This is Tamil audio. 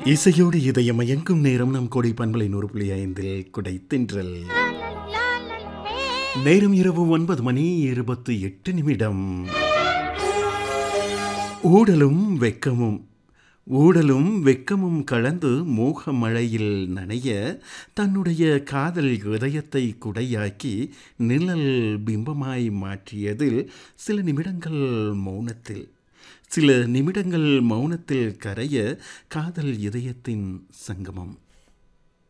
இசையோடு இதயம் மயங்கும் நேரம் நம் கொடை பண்பலை நூறு புள்ளி ஐந்தில் குடை தின்றல் நேரம் இரவு ஒன்பது மணி இருபத்தி எட்டு நிமிடம் ஊடலும் வெக்கமும் ஊடலும் வெக்கமும் கலந்து மோக மழையில் நனைய தன்னுடைய காதல் இதயத்தை குடையாக்கி நிழல் பிம்பமாய் மாற்றியதில் சில நிமிடங்கள் மௌனத்தில் சில நிமிடங்கள் மௌனத்தில் கரைய காதல் இதயத்தின் சங்கமம்